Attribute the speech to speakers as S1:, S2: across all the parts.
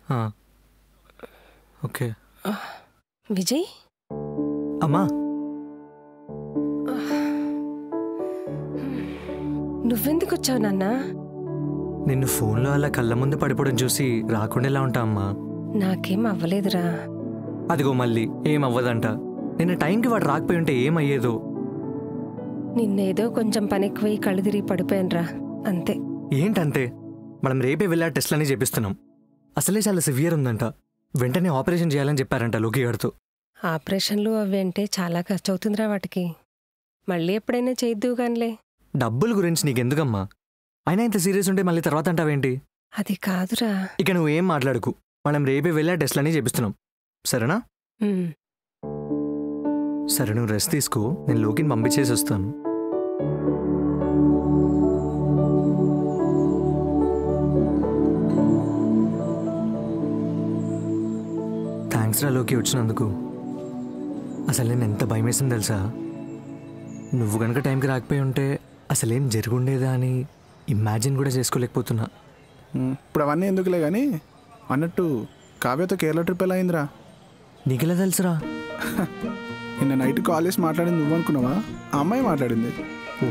S1: ఆ. ఓకే
S2: విజయ్
S1: అమ్మా
S2: నువ్వెందుకు వచ్చావు నాన్న
S1: నిన్ను ఫోన్లో అలా కళ్ళ ముందు పడిపోవడం చూసి రాకుండా ఎలా ఉంటా అమ్మా
S2: నాకేం అవ్వలేదురా
S1: అదిగో మళ్ళీ ఏం అవ్వదంట నిన్న టైంకి వాడు రాకపోయి ఉంటే ఏమయ్యేదో
S2: నిన్నేదో కొంచెం పనెక్కువై కళ్ళు తిరిగి పడిపోయానురా అంతే
S1: ఏంటంతే మనం రేపే వెళ్ళి ఆ టెస్ట్లన్నీ చేపిస్తున్నాం అసలే చాలా సివియర్ ఉందంట వెంటనే ఆపరేషన్ చేయాలని చెప్పారంట లోకి గారితో
S2: ఆపరేషన్లు అవి అంటే చాలా ఖర్చు అవుతుందిరా వాటికి మళ్ళీ ఎప్పుడైనా చేద్దువు గానిలే
S1: డబ్బుల గురించి నీకెందుకమ్మా అయినా ఇంత సీరియస్ ఉంటే మళ్ళీ తర్వాత అంటావేంటి
S2: అది కాదురా
S1: ఇక నువ్వు ఏం మాట్లాడుకు మనం రేపే వెళ్ళి ఆ టెస్ట్లన్నీ చేపిస్తున్నాం సరేనా
S2: ఉమ్,
S1: సరే నువ్వు రెస్ట్ తీసుకో నేను లోకిని పంపించేసి వస్తాను థ్యాంక్స్ రా లోకి వచ్చినందుకు అసలు నేను ఎంత భయం వేసింది తెలుసా నువ్వు కనుక టైంకి రాకపోయి ఉంటే అసలేం జరుగుండేదా అని ఇమాజిన్ కూడా చేసుకోలేకపోతున్నా
S3: ఉమ్, ఇప్పుడు అవన్నీ ఎందుకులే కానీ అన్నట్టు కావ్యతో కేరళ ట్రిప్ ఎలా అయిందిరా
S1: నీకెలా తెలుసురా
S3: నిన్న నైట్ కాల్ చేసి మాట్లాడింది నువ్వు అనుకున్నావా ఆ అమ్మాయి మాట్లాడింది
S1: ఓ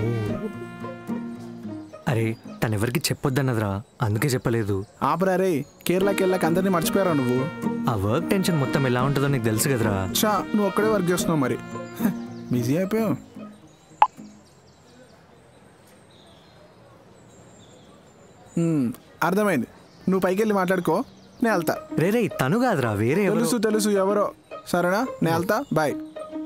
S1: అరే తనెవరికి చెప్పొద్దన్నదిరా అందుకే చెప్పలేదు
S3: ఆపరా రే కేరళకి వెళ్ళాక అందరినీ మర్చిపోయారా నువ్వు
S1: ఆ వర్క్ టెన్షన్ మొత్తం ఎలా ఉంటుందో నీకు తెలుసు కదరా
S3: చా నువ్వు ఒక్కడే వర్క్ చేస్తున్నావు మరి బిజీ అయిపోయావు ఉమ్, అర్థమైంది నువ్వు పైకి వెళ్ళి మాట్లాడుకో నేను వెళ్తా
S1: రే రే తను కాదురా వేరే ఎవరు
S3: తెలుసు తెలుసు ఎవరో సరేనా నేను వెళ్తా బాయ్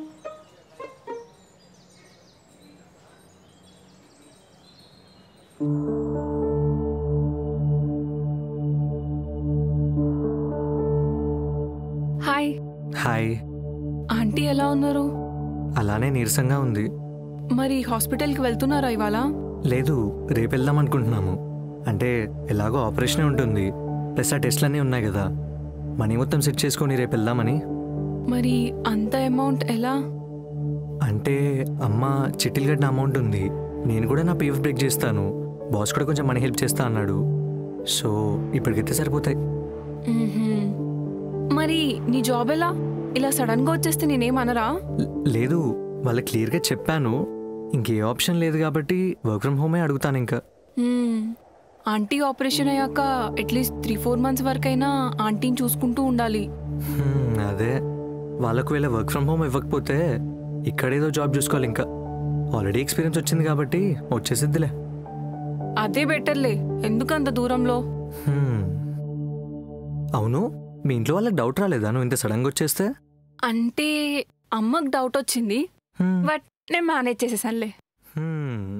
S4: హాయ్
S1: హాయ్
S4: ఆంటీ ఎలా ఉన్నారు
S1: అలానే నీరసంగా ఉంది
S4: మరి హాస్పిటల్కి వెళ్తున్నారా ఇవాళ
S1: లేదు రేపు వెళ్దాం అనుకుంటున్నాము అంటే ఎలాగో ఆపరేషనే ఉంటుంది ప్లస్ ఆ టెస్ట్లన్నీ ఉన్నాయి కదా మనీ మొత్తం సెట్ చేసుకొని రేపు వెళ్దామని
S4: మరి అంత అమౌంట్ ఎలా
S1: అంటే అమ్మ చిట్టిలు కట్టిన అమౌంట్ ఉంది నేను కూడా నా పీఎఫ్ బ్రేక్ చేస్తాను బాస్ కూడా కొంచెం మనీ హెల్ప్ చేస్తా అన్నాడు సో ఇప్పటికైతే సరిపోతాయి
S4: మ్మ్హ్మ్. మరి నీ జాబ్ ఎలా ఇలా సడన్ గా వచ్చేస్తే నేనేమనరా
S1: ల- లేదు వాళ్ళకి క్లియర్గా చెప్పాను ఇంకే ఆప్షన్ లేదు కాబట్టి వర్క్ ఫ్రమ్ హోమే అడుగుతాను ఇంకా
S4: మ్మ్. ఆంటీ ఆపరేషన్ అయ్యాక అట్లీస్ట్ త్రీ ఫోర్ మంత్స్ వరకైనా ఆంటీని చూసుకుంటూ ఉండాలి
S1: హ్మ్, అదే వాళ్ళకు వేళ వర్క్ ఫ్రమ్ హోమ్ ఇవ్వకపోతే ఇక్కడేదో జాబ్ చూసుకోవాలి ఇంకా ఆల్రెడీ ఎక్స్పీరియన్స్ వచ్చింది కాబట్టి వచ్చేసిద్దిలే
S4: అదే బెటర్లే ఎందుకంత దూరంలో
S1: హ్మ్. అవును మీ ఇంట్లో వాళ్ళకి డౌట్ రాలేదా నువ్వు ఇంత సడన్గా వచ్చేస్తే
S4: అంటే అమ్మకు డౌట్ వచ్చింది
S1: హ్మ్.
S4: బట్ నేను మేనేజ్ చేసేసానులే
S1: హ్మ్.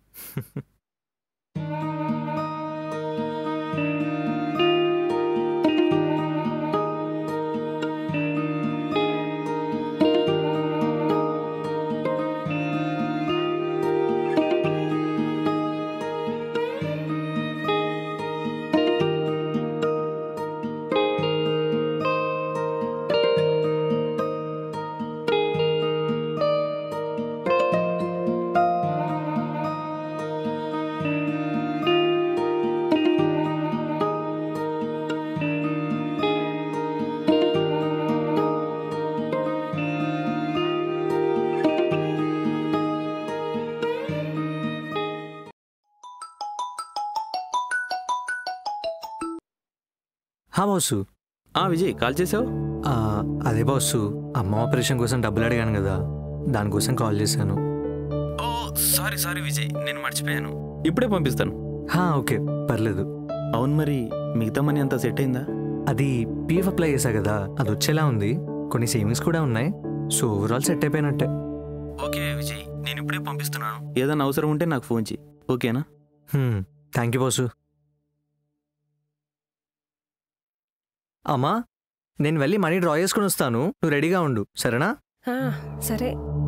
S1: హా బాసు
S5: ఆ విజయ్ కాల్ చేసావు
S1: ఆ, అదే బాసు అమ్మ ఆపరేషన్ కోసం డబ్బులు అడిగాను కదా దానికోసం కాల్ చేశాను
S5: ఓ సారీ సారీ విజయ్ నేను మర్చిపోయాను ఇప్పుడే పంపిస్తాను
S1: హా ఓకే పర్లేదు
S5: అవును మరి మిగతా మనీ అంతా సెట్ అయిందా
S1: అది పీఎఫ్ అప్లై చేశా కదా అది వచ్చేలా ఉంది కొన్ని సేవింగ్స్ కూడా ఉన్నాయి సో ఓవరాల్ సెట్ అయిపోయినట్టే
S5: ఓకే విజయ్ నేను ఇప్పుడే పంపిస్తున్నాను ఏదైనా అవసరం ఉంటే నాకు ఫోన్ చేయి ఓకేనా
S1: థ్యాంక్ యూ బాసు అమ్మా నేను వెళ్ళి మనీ డ్రా చేసుకుని వస్తాను నువ్వు రెడీగా ఉండు సరేనా
S2: ఆ, సరే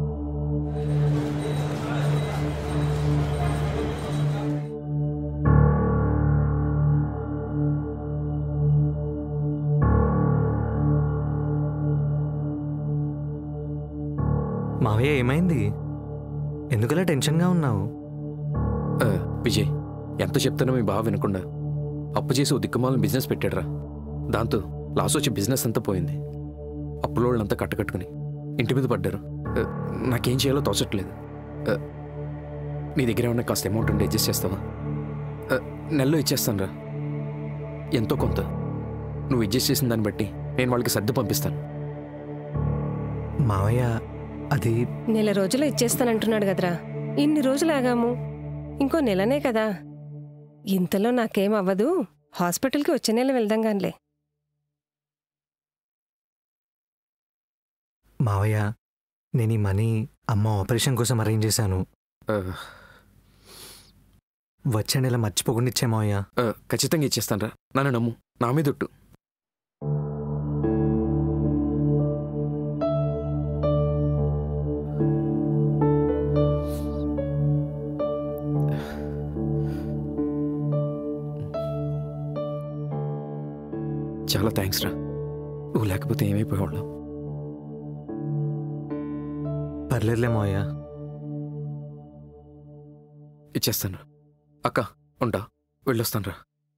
S1: మావయ్య ఏమైంది ఎందుకలా టెన్షన్గా ఉన్నావు
S6: ఆ, విజయ్ ఎంత చెప్తానో మీ బావ వినకుండా అప్పు చేసి ఓ దిక్కుమాలను బిజినెస్ పెట్టాడురా దాంతో లాస్ వచ్చి బిజినెస్ అంతా పోయింది అప్పులోళ్ళంతా కట్టకట్టుకుని ఇంటి మీద పడ్డారు ఆ, నాకేం చేయాలో తోచట్లేదు ఆ, నీ దగ్గర ఏమన్నా కాస్త అమౌంట్ ఉంటే అడ్జస్ట్ చేస్తావా ఆ, నెలలో ఇచ్చేస్తాను రా ఎంతో కొంత నువ్వు అడ్జస్ట్ చేసిన దాన్ని బట్టి నేను వాళ్ళకి సర్ది పంపిస్తాను
S1: మావయ్య అది
S2: నెల రోజులు ఇచ్చేస్తానంటున్నాడు కదరా ఇన్ని రోజులు ఆగాము ఇంకో నెలనే కదా ఇంతలో నాకేం అవ్వదు హాస్పిటల్కి వచ్చే నెల వెళ్దాం గానిలే
S1: మావయ్య నేను ఈ మనీ అమ్మ ఆపరేషన్ కోసం అరేంజ్ చేశాను
S6: ఆ,
S1: వచ్చే నెల మర్చిపోకుండా ఇచ్చే మావయ్య
S6: ఆ, ఖచ్చితంగా ఇచ్చేస్తాను రా నన్ను నమ్ము నా మీద ఒట్టు చాలా థ్యాంక్స్ రా నువ్వు లేకపోతే ఏమైపోయేవాళ్ళం
S1: పర్లేదులే మావయ్య
S6: ఇచ్చేస్తాను అక్క ఉంటా వెళ్ళొస్తాను రా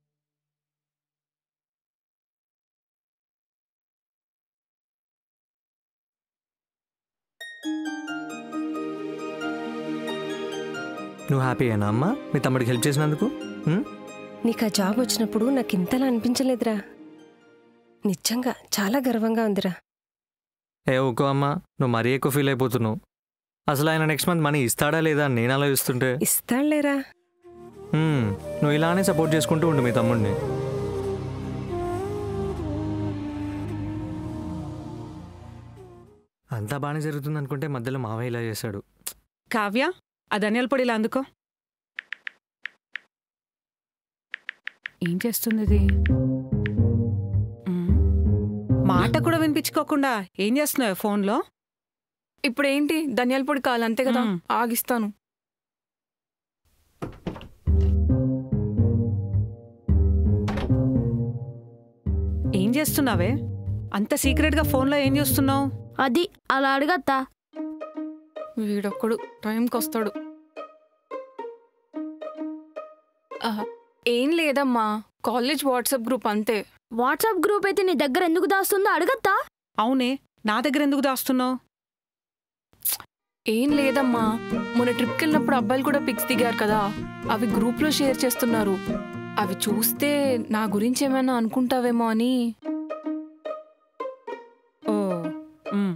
S1: నువ్వు హ్యాపీ అయినా అమ్మా మీ తమ్ముడికి హెల్ప్ చేసినందుకు ఉం?
S2: నీకు ఆ జాబ్ వచ్చినప్పుడు నాకు ఇంతలా అనిపించలేదురా నిజంగా చాలా గర్వంగా ఉందిరా
S1: ఏ ఊకో అమ్మా నువ్వు మరీ ఎక్కువ ఫీల్ అయిపోతున్నావు అసలు ఆయన నెక్స్ట్ మంత్ మనీ ఇస్తాడా లేదా అని నేను ఆలోచిస్తుంటే
S2: ఇస్తాడులేరా
S1: ఉం, నువ్వు ఇలానే సపోర్ట్ చేసుకుంటూ ఉండు మీ తమ్ముడిని అంతా బాగానే జరుగుతుంది అనుకుంటే మధ్యలో మావయ్య ఇలా చేశాడు
S7: కావ్య ఆ ధనియాల పొడి ఇలా అందుకో ఏం చేస్తుంది ఇది మ్మ్. మాట కూడా వినిపించుకోకుండా ఏం చేస్తున్నావు ఫోన్లో
S4: ఇప్పుడు ఏంటి ధనియాల పొడి కావాలి అంతే కదా
S7: మ్మ్.
S4: ఆగిస్తాను
S7: ఏం చేస్తున్నావే అంత సీక్రెట్గా ఫోన్లో ఏం చేస్తున్నావు
S8: అది అలా అడగత్తా
S4: వీడొక్కడు టైంకి వస్తాడు ఆ, ఏం లేదమ్మా కాలేజ్ వాట్సాప్ గ్రూప్ అంతే
S8: వాట్సాప్ గ్రూప్ అయితే నీ దగ్గర ఎందుకు దాస్తుందో అడగత్తా
S7: అవునే నా దగ్గర ఎందుకు దాస్తున్నావు
S4: ఏం లేదమ్మా మొన్న ట్రిప్కి వెళ్ళినప్పుడు అబ్బాయిలు కూడా పిక్స్ దిగారు కదా అవి గ్రూప్లో షేర్ చేస్తున్నారు అవి చూస్తే నా గురించి ఏమైనా అనుకుంటావేమో అని
S7: ఓ మ్మ్.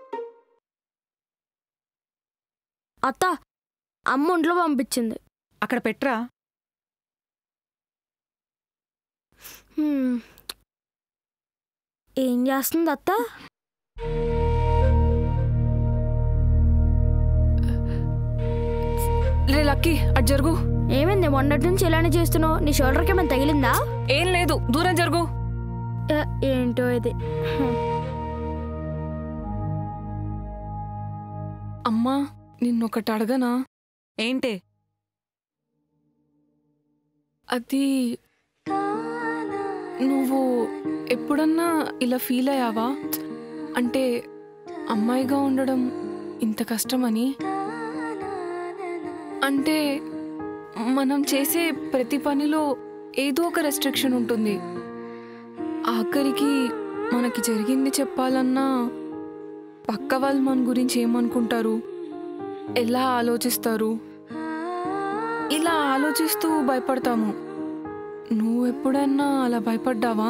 S8: అత్త అమ్మ ఒంట్లో పంపించింది
S7: అక్కడ పెట్రా
S8: హ్మ్. ఏం చేస్తుంది అత్త
S4: లే లక్కీ అటు జరుగు
S8: ఏమైంది మొన్నటి నుంచి ఇలానే చేస్తున్నావు నీ షోల్డర్కి ఏమైనా తగిలిందా
S4: ఏం లేదు దూరం జరుగు
S8: ఏ, ఏంటో ఇది హ్మ్.
S4: అమ్మా నిన్నొకటి అడగనా
S7: ఏంటే
S4: అది నువ్వు ఎప్పుడన్నా ఇలా ఫీల్ అయ్యావా అంటే అమ్మాయిగా ఉండడం ఇంత కష్టమని అంటే మనం చేసే ప్రతి పనిలో ఏదో ఒక రెస్ట్రిక్షన్ ఉంటుంది ఆఖరికి మనకి జరిగింది చెప్పాలన్నా పక్క వాళ్ళు మన గురించి ఏమనుకుంటారు ఎలా ఆలోచిస్తారు ఇలా ఆలోచిస్తూ భయపడతాము నువ్వు ఎప్పుడన్నా అలా భయపడ్డావా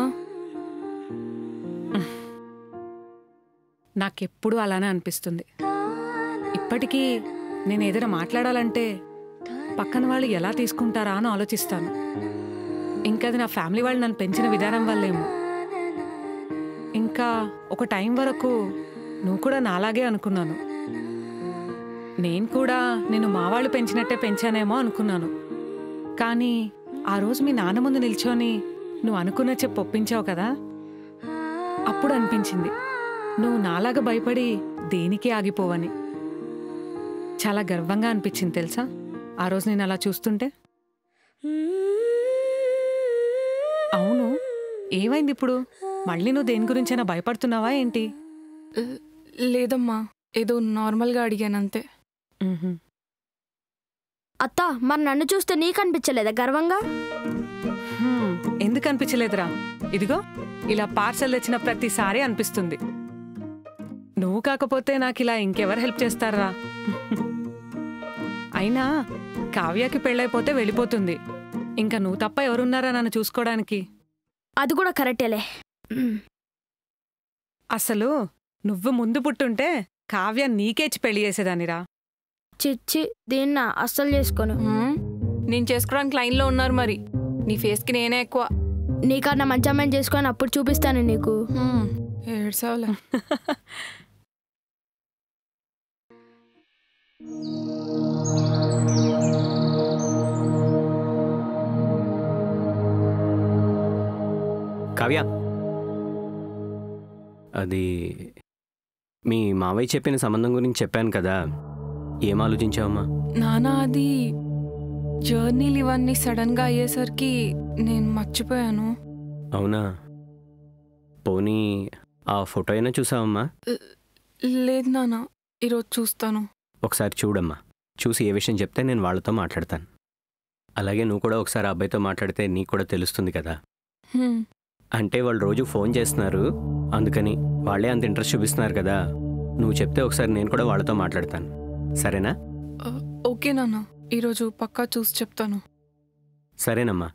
S7: నాకెప్పుడు అలానే అనిపిస్తుంది ఇప్పటికీ నేను ఏదైనా మాట్లాడాలంటే పక్కన వాళ్ళు ఎలా తీసుకుంటారా అని ఆలోచిస్తాను ఇంకా అది నా ఫ్యామిలీ వాళ్ళు నన్ను పెంచిన విధానం వల్లేమో ఇంకా ఒక టైం వరకు నువ్వు కూడా నాలాగే అనుకున్నాను నేను కూడా నేను మా వాళ్ళు పెంచినట్టే పెంచానేమో అనుకున్నాను కానీ ఆ రోజు మీ నాన్న ముందు నిల్చొని నువ్వు అనుకున్న చెప్పు ఒప్పించావు కదా అప్పుడు అనిపించింది నువ్వు నాలాగా భయపడి దేనికి ఆగిపోవని చాలా గర్వంగా అనిపించింది తెలుసా ఆ రోజు నేను అలా చూస్తుంటే అవును ఏమైంది ఇప్పుడు మళ్ళీ నువ్వు దేని గురించైనా భయపడుతున్నావా ఏంటి
S4: ల- లేదమ్మా ఏదో నార్మల్గా అడిగానంతే
S7: ఉహుం.
S8: అత్త మరి నన్ను చూస్తే నీకు అనిపించలేదా గర్వంగా
S7: హ్మ్, ఎందుకు ఎందుకు అనిపించలేదురా ఇదిగో ఇలా పార్సల్ తెచ్చిన ప్రతిసారి అనిపిస్తుంది నువ్వు కాకపోతే నాకు ఇలా ఇంకెవరు హెల్ప్ చేస్తారా అయినా కావ్యకి పెళ్ళైపోతే వెళ్ళిపోతుంది ఇంకా నువ్వు తప్ప ఎవరున్నారా నన్ను చూసుకోవడానికి
S8: అది కూడా కరెక్టేలే మ్.
S7: అసలు నువ్వు ముందు పుట్టుంటే కావ్య నీకేచి పెళ్లి చేసేదానిరా
S8: చిచ్చి దీన్న అస్సలు చేసుకోను
S4: హ్మ్? నేను చేసుకోవడానికి లైన్లో ఉన్నారు మరి నీ ఫేస్కి నేనే ఎక్కువ
S8: నీకన్నా మంచి అమ్మాయిని చేసుకొని అప్పుడు చూపిస్తాను నీకు
S4: హ్మ్. ఏడ్సావులే
S9: కావ్య అది మీ మావయ్య చెప్పిన సంబంధం గురించి చెప్పాను కదా ఏం ఆలోచించావమ్మా
S4: నానా అది జర్నీలు ఇవన్నీ సడన్గా అయ్యేసరికి నేను మర్చిపోయాను
S9: అవునా పోనీ ఆ ఫోటో అయినా చూసావమ్మా
S4: లేదు నాన్న ఈరోజు చూస్తాను
S9: ఒకసారి చూడమ్మా చూసి ఏ విషయం చెప్తే నేను వాళ్ళతో మాట్లాడతాను అలాగే నువ్వు కూడా ఒకసారి ఆ అబ్బాయితో మాట్లాడితే నీకు కూడా తెలుస్తుంది కదా
S4: హ్మ్.
S9: అంటే వాళ్ళు రోజు ఫోన్ చేస్తున్నారు అందుకని వాళ్ళే అంత ఇంట్రెస్ట్ చూపిస్తున్నారు కదా నువ్వు చెప్తే ఒకసారి నేను కూడా వాళ్ళతో మాట్లాడతాను సరేనా
S4: ఆ, ఓకే నాన్న ఈరోజు పక్కా చూసి చెప్తాను
S9: సరేనమ్మా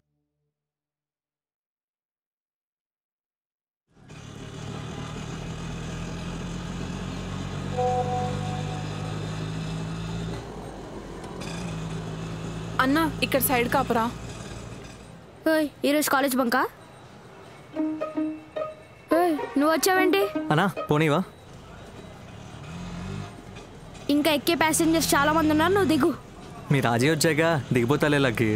S4: అన్న ఇక్కడ సైడ్ కాపరా
S8: ఓయ్ ఈరోజు కాలేజ్ బంకా ఓయ్ నువ్వు వచ్చావేంటి
S1: అనా పోనీవా
S8: ఇంకా ఎక్కే ప్యాసింజర్స్ చాలా మంది ఉన్నారు నువ్వు దిగు
S1: మీ రాజీ వచ్చాక దిగిపోతాలే లక్కి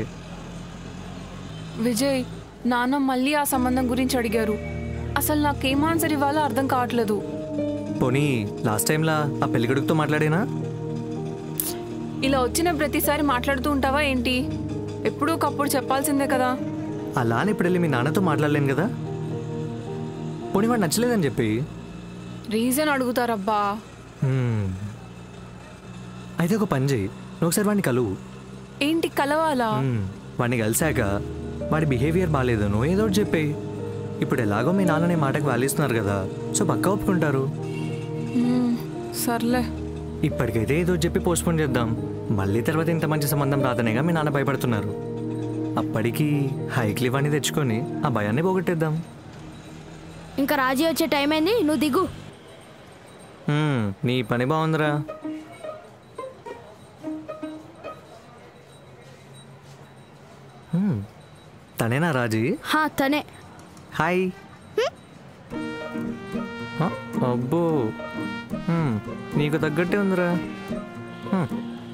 S4: విజయ్ నాన్న మళ్ళీ ఆ సంబంధం గురించి అడిగారు అసలు నాకేం ఆన్సర్ ఇవ్వాలో అర్థం కావట్లేదు
S1: పోనీ లాస్ట్ టైంలా ఆ పెళ్ళికొడుకుతో మాట్లాడేనా
S4: ఇలా వచ్చిన ప్రతిసారి మాట్లాడుతూ ఉంటావా ఏంటి ఎప్పుడూ ఒకప్పుడు చెప్పాల్సిందే కదా
S1: అలా అని ఇప్పుడు వెళ్ళి మీ నాన్నతో మాట్లాడలేను కదా పోనీ వాడు నచ్చలేదని చెప్పి
S4: రీజన్ అడుగుతారబ్బా
S1: హ్మ్. అయితే ఒక పని చేయి నువ్వు ఒకసారి వాడిని కలువు
S4: ఏంటి కలవాలా
S1: హ్మ్. వాడిని కలిశాక వాడి బిహేవియర్ బాగాలేదు నువ్వు ఏదో ఒకటి చెప్పేయి ఇప్పుడు ఎలాగో మీ నాన్నని మాటకు వాలిస్తున్నారు కదా సో పక్క ఒప్పుకుంటారు
S4: మ్మ్, సర్లే
S1: ఇప్పటికైతే ఏదో ఒకటి చెప్పి పోస్ట్పోన్ చేద్దాం మళ్ళీ తర్వాత ఇంత మంచి సంబంధం రాదనేగా మీ నాన్న భయపడుతున్నారు అప్పటికి హైక్లీ వాడిని తెచ్చుకొని ఆ భయాన్ని పోగొట్టేద్దాం
S8: ఇంకా రాజీ వచ్చే టైం అయింది నువ్వు దిగు
S1: హ్మ్, నీ పని బాగుందిరా హ్మ్, తనేనా రాజీ
S8: హా తనే
S1: హాయ్ హ, అబ్బో హ్మ్, నీకు తగ్గట్టే ఉందిరా హ్మ్.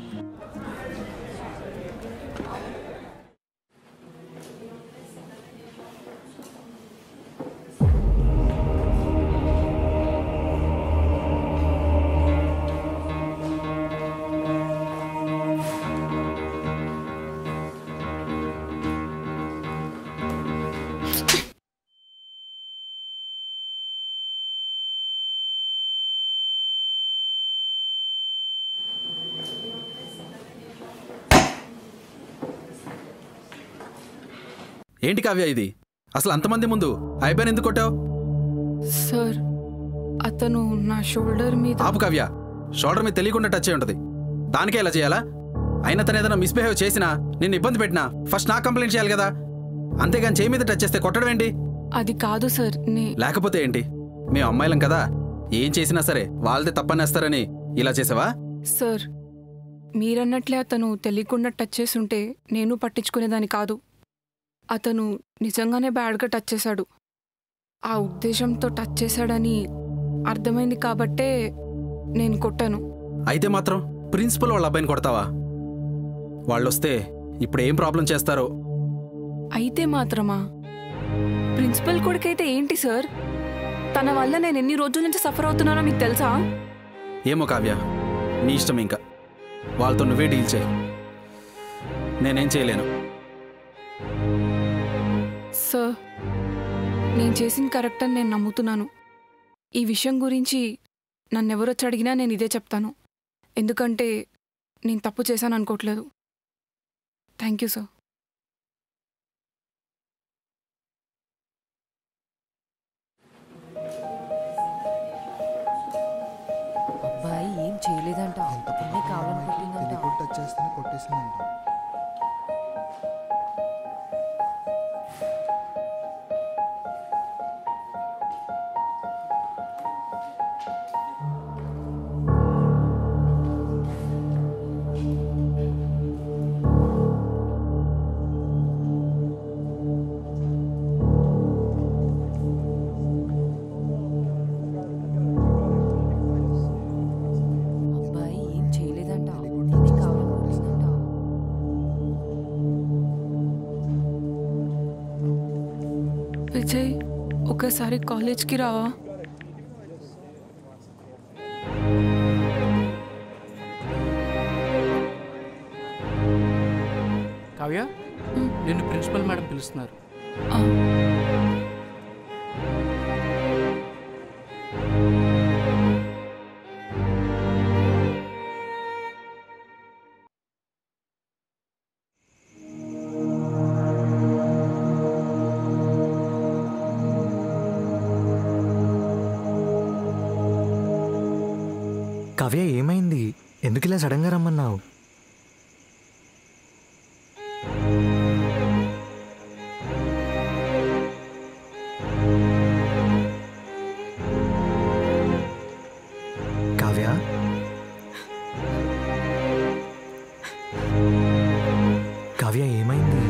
S3: ఏంటి కావ్య ఇది అసలు అంతమంది ముందు అయిపోయిన ఎందుకు కొట్టావు
S4: సార్ అతను నా షోల్డర్ మీద
S3: ఆపు కావ్య షోల్డర్ మీద తెలియకుండా టచ్ అయి ఉంటది దానికే ఇలా చేయాలా అయినా తను ఏదైనా మిస్బిహేవ్ చేసినా నిన్ను ఇబ్బంది పెట్టినా ఫస్ట్ నాకు కంప్లైంట్ చేయాలి కదా అంతేగాని చేయి మీద టచ్ చేస్తే కొట్టడం ఏంటి
S4: అది కాదు సార్ నే
S3: లేకపోతే ఏంటి మేము అమ్మాయిలం కదా ఏం చేసినా సరే వాళ్ళదే తప్పనేస్తారని ఇలా చేసావా
S4: సార్ మీరన్నట్లే అతను తెలియకుండా టచ్ చేసుంటే నేను పట్టించుకునేదాన్ని కాదు అతను నిజంగానే బ్యాడ్గా టచ్ చేశాడు ఆ ఉద్దేశంతో టచ్ చేశాడని అర్థమైంది కాబట్టే నేను కొట్టాను
S3: అయితే మాత్రం ప్రిన్సిపల్ వాళ్ళ అబ్బాయిని కొడతావా వాళ్ళొస్తే ఇప్పుడు ఏం ప్రాబ్లం చేస్తారో
S4: అయితే మాత్రమా ప్రిన్సిపల్ కొడుకైతే ఏంటి సార్ తన వల్ల నేను ఎన్ని రోజుల నుంచి సఫర్ అవుతున్నానో మీకు తెలుసా
S3: ఏమో కావ్య నీ ఇష్టం ఇంకా వాళ్ళతో నువ్వే డీల్ చేయి నేనేం చేయలేను
S4: సార్ నేను చేసింది కరెక్ట్ అని నేను నమ్ముతున్నాను ఈ విషయం గురించి నన్నెవరొచ్చి అడిగినా నేను ఇదే చెప్తాను ఎందుకంటే నేను తప్పు చేశాను అనుకోవట్లేదు థ్యాంక్ యూ సార్
S10: చేస్తేనే కొట్టేసిందంట
S11: అబ్బాయి ఏం చేయలేదంట నేనే కావాలనుకుంటుందంట
S4: విజయ్ ఒకసారి కాలేజ్కి రావా
S12: కావ్య నిన్ను ప్రిన్సిపల్ మేడం పిలుస్తున్నారు
S1: కావ్య ఏమైంది ఎందుకు ఇలా సడన్గా రమ్మన్నావు కావ్య కావ్య ఏమైంది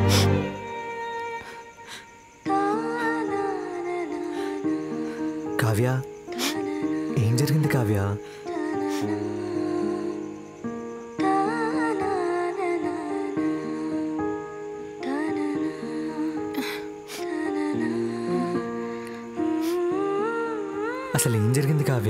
S1: కావ్య ఏం జరిగింది కావ్య అసలు ఏం జరిగింది కావ్య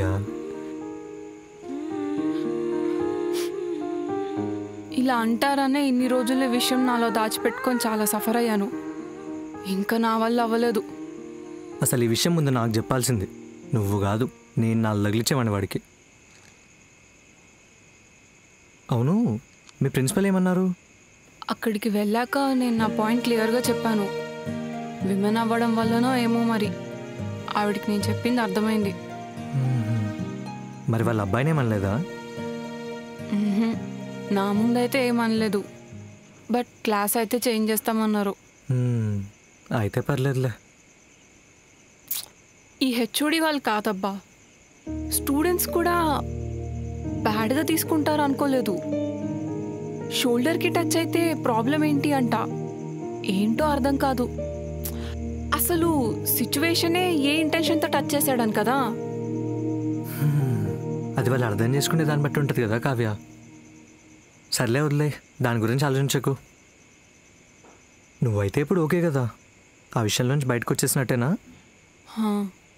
S4: ఇలా అంటారనే ఇన్ని రోజుల విషయం నాలో దాచిపెట్టుకొని చాలా సఫర్ అయ్యాను ఇంకా నా వల్ల అవ్వలేదు
S1: అసలు ఈ విషయం ముందు నాకు చెప్పాల్సింది నువ్వు కాదు నేను నాలుగు తగిలిచ్చేవాడిని వాడికి అవును మీ ప్రిన్సిపల్ ఏమన్నారు
S4: అక్కడికి వెళ్ళాక నేను నా పాయింట్ క్లియర్గా చెప్పాను విమెన్ అవ్వడం వల్లనో ఏమో మరి ఆవిడకి నేను చెప్పింది అర్థమైంది
S1: మరి వాళ్ళ అబ్బాయిని ఏమనలేదా
S4: మ్మ్హ్మ్. నా ముందైతే ఏమనలేదు బట్ క్లాస్ అయితే చేంజ్ చేస్తామన్నారు
S1: హ్మ్, అయితే పర్లేదులే
S4: ఈ హెచ్ఓడి వాళ్ళు కాదబ్బా స్టూడెంట్స్ కూడా బ్యాడ్గా తీసుకుంటారు అనుకోలేదు షోల్డర్కి టచ్ అయితే ప్రాబ్లం ఏంటి అంట ఏంటో అర్థం కాదు అసలు సిచ్యువేషనే ఏ ఇంటెన్షన్తో టచ్ చేశాడని కదా
S1: అది వాళ్ళు అర్థం చేసుకునే దాన్ని బట్టి ఉంటుంది కదా కావ్య సర్లే వదిలే దాని గురించి ఆలోచించకు నువ్వైతే ఇప్పుడు ఓకే కదా ఆ విషయం నుంచి బయటకు వచ్చేసినట్టేనా
S4: హా.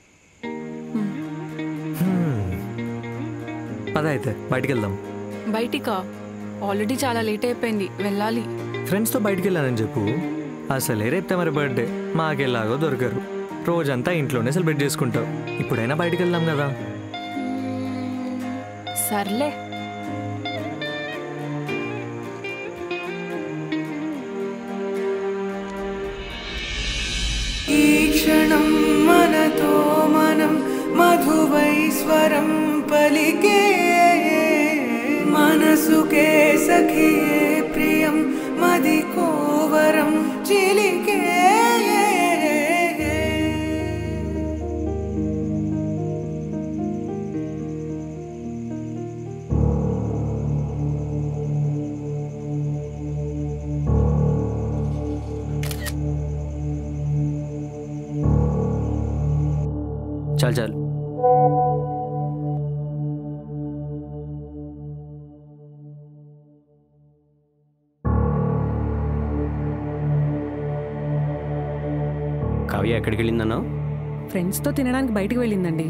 S1: హ్మ్. పద అయితే బయటికి వెళ్దాం
S4: బయటికా ఆల్రెడీ చాలా లేట్ అయిపోయింది వెళ్ళాలి
S1: ఫ్రెండ్స్తో బయటికి వెళ్ళానని చెప్పు అసలే రేపు మరి బర్త్డే మాకెలాగో దొరకరు రోజంతా ఇంట్లోనే సెలబ్రేట్ చేసుకుంటావు ఇప్పుడైనా బయటికి వెళ్దాం కదా
S4: సర్లే
S13: ఈ క్షణం మనతో మనం మధువైస్వరం పలికే మనసుకే సఖియే ప్రియం మది కోవరం చిలికే
S9: చాలు చాలు కావ్య ఎక్కడికి వెళ్ళిందన్నావు
S7: ఫ్రెండ్స్తో తినడానికి బయటికి వెళ్ళిందండి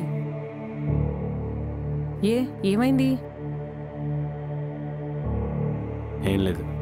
S7: ఏ ఏమైంది
S9: ఏం లేదు